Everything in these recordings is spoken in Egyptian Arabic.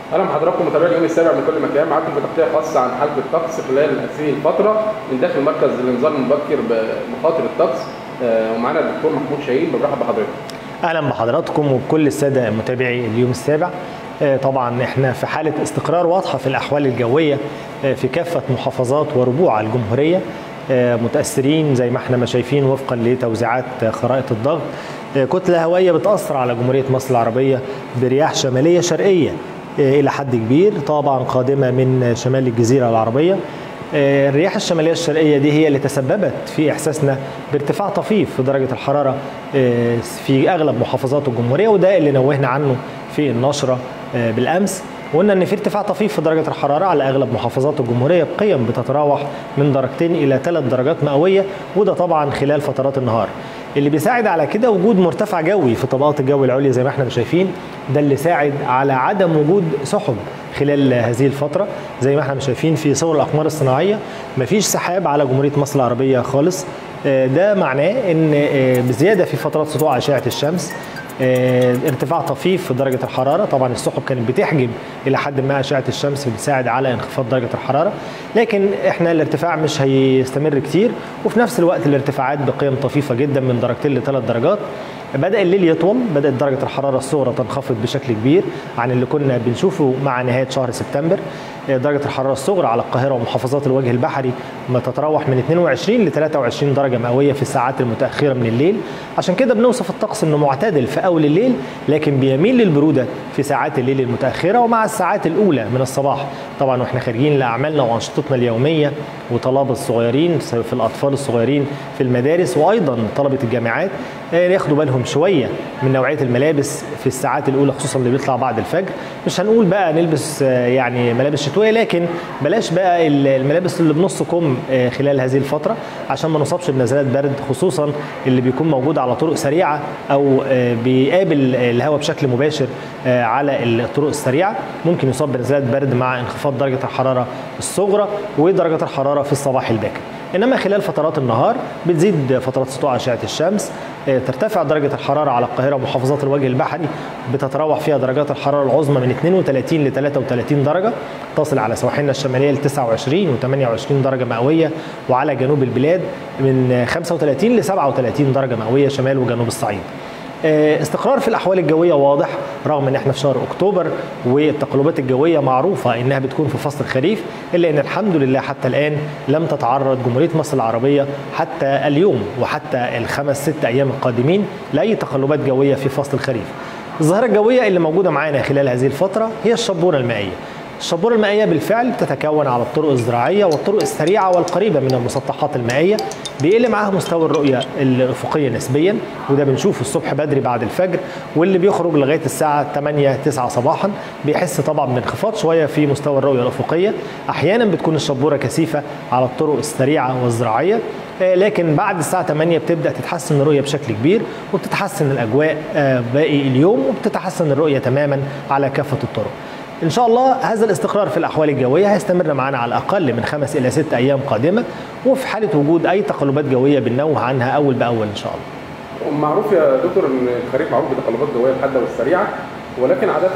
اهلا بحضراتكم متابعي اليوم السابع من كل مكان معاكم في تغطيه خاصه عن حاله الطقس خلال هذه الفتره من داخل مركز الانذار المبكر بمخاطر الطقس آه، ومعانا الدكتور محمود شاهين برحب بحضرتك اهلا بحضراتكم وبكل الساده متابعي اليوم السابع آه، طبعا احنا في حاله استقرار واضحه في الاحوال الجويه آه، في كافه محافظات وربوع الجمهوريه آه، متاثرين زي ما احنا ما شايفين وفقا لتوزيعات خرائط الضغط آه، كتله هوائيه بتاثر على جمهوريه مصر العربيه برياح شماليه شرقيه آه، الى حد كبير طبعا قادمه من شمال الجزيره العربيه آه، الرياح الشماليه الشرقيه دي هي اللي تسببت في احساسنا بارتفاع طفيف في درجه الحراره آه، في اغلب محافظات الجمهوريه وده اللي نوهنا عنه في النشره آه، بالامس وقلنا ان في ارتفاع طفيف في درجه الحراره على اغلب محافظات الجمهوريه بقيم بتتراوح من درجتين الى ثلاث درجات مئويه وده طبعا خلال فترات النهار اللي بيساعد على كده وجود مرتفع جوي في طبقات الجو العليا زي ما احنا شايفين ده اللي ساعد على عدم وجود سحب خلال هذه الفتره زي ما احنا شايفين في صور الاقمار الصناعيه مفيش سحاب على جمهوريه مصر العربيه خالص آه، ده معناه ان آه، بزياده في فترات سطوع اشعه الشمس آه، ارتفاع طفيف في درجه الحراره طبعا السحب كانت بتحجب الى حد ما اشعه الشمس بتساعد على انخفاض درجه الحراره لكن احنا الارتفاع مش هيستمر كتير وفي نفس الوقت الارتفاعات بقيم طفيفه جدا من درجتين لثلاث درجات بدا الليل يطول بدات درجه الحراره الصغرى تنخفض بشكل كبير عن اللي كنا بنشوفه مع نهايه شهر سبتمبر درجه الحراره الصغرى على القاهره ومحافظات الوجه البحري ما تتراوح من 22 ل 23 درجه مئويه في الساعات المتاخره من الليل عشان كده بنوصف الطقس انه معتدل في اول الليل لكن بيميل للبروده في ساعات الليل المتاخره ومع الساعات الاولى من الصباح طبعا واحنا خارجين لاعمالنا وانشطتنا اليوميه وطلاب الصغيرين في الاطفال الصغيرين في المدارس وايضا طلبه الجامعات آه، ياخدوا بالهم شويه من نوعيه الملابس في الساعات الاولى خصوصا اللي بيطلع بعد الفجر مش هنقول بقى نلبس آه، يعني ملابس شتويه لكن بلاش بقى ال- الملابس اللي بنص كم آه، خلال هذه الفتره عشان ما نصابش بنزلات برد خصوصا اللي بيكون موجود على طرق سريعه او آه، بيقابل الهواء بشكل مباشر آه، على الطرق السريعه ممكن يصاب بنزلات برد مع انخفاض درجه الحراره الصغرى ودرجه الحراره في الصباح الباكر انما خلال فترات النهار بتزيد فترات سطوع اشعه الشمس آه، ترتفع درجه الحراره على القاهره ومحافظات الوجه البحري بتتراوح فيها درجات الحراره العظمى من 32 ل 33 درجه تصل على سواحلنا الشماليه ل 29 و 28 درجه مئويه وعلى جنوب البلاد من 35 ل 37 درجه مئويه شمال وجنوب الصعيد آه، استقرار في الاحوال الجويه واضح رغم ان احنا في شهر اكتوبر والتقلبات الجويه معروفه انها بتكون في فصل الخريف الا ان الحمد لله حتى الان لم تتعرض جمهوريه مصر العربيه حتى اليوم وحتى الخمس ست ايام القادمين لاي تقلبات جويه في فصل الخريف. الظاهره الجويه اللي موجوده معانا خلال هذه الفتره هي الشبوره المائيه. الشبوره المائيه بالفعل بتتكون على الطرق الزراعيه والطرق السريعه والقريبه من المسطحات المائيه بيقل معاها مستوى الرؤيه الافقيه نسبيا وده بنشوفه الصبح بدري بعد الفجر واللي بيخرج لغايه الساعه 8 9 صباحا بيحس طبعا بانخفاض شويه في مستوى الرؤيه الافقيه احيانا بتكون الشبوره كثيفه على الطرق السريعه والزراعيه آه، لكن بعد الساعه 8 بتبدا تتحسن الرؤيه بشكل كبير وبتتحسن الاجواء آه، باقي اليوم وبتتحسن الرؤيه تماما على كافه الطرق ان شاء الله هذا الاستقرار في الاحوال الجويه هيستمر معنا على الاقل من خمس الى ست ايام قادمه وفي حاله وجود اي تقلبات جويه بننوه عنها اول باول ان شاء الله معروف يا دكتور ان الخريف معروف بتقلبات جويه الحاده والسريعه ولكن عاده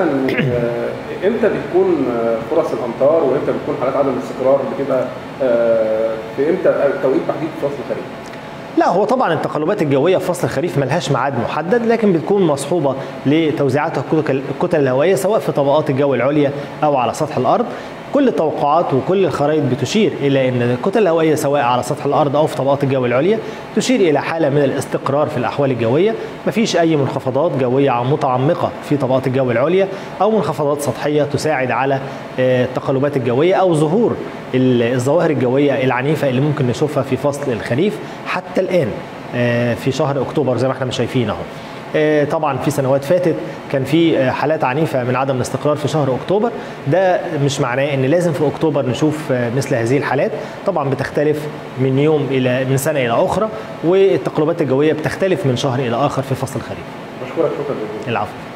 آه، امتى بتكون آه، فرص الامطار وامتى بتكون حالات عدم الاستقرار بتبقى آه، في امتى توقيت تحديد فصل الخريف؟ لا هو طبعا التقلبات الجويه في فصل الخريف ملهاش ميعاد محدد لكن بتكون مصحوبه لتوزيعات الكتل الكتل الهوائيه سواء في طبقات الجو العليا او على سطح الارض كل التوقعات وكل الخرائط بتشير الى ان الكتل الهوائيه سواء على سطح الارض او في طبقات الجو العليا تشير الى حاله من الاستقرار في الاحوال الجويه مفيش اي منخفضات جويه متعمقه في طبقات الجو العليا او منخفضات سطحيه تساعد على آه، التقلبات الجويه او ظهور ال- الظواهر الجويه العنيفه اللي ممكن نشوفها في فصل الخريف حتى الان آه، في شهر اكتوبر زي ما احنا شايفين اهو آه، طبعا في سنوات فاتت كان في آه، حالات عنيفه من عدم الاستقرار في شهر اكتوبر ده مش معناه ان لازم في اكتوبر نشوف آه، مثل هذه الحالات طبعا بتختلف من يوم الى من سنه الى اخرى والتقلبات الجويه بتختلف من شهر الى اخر في فصل الخريف بشكرك شكرا جزيلا العفو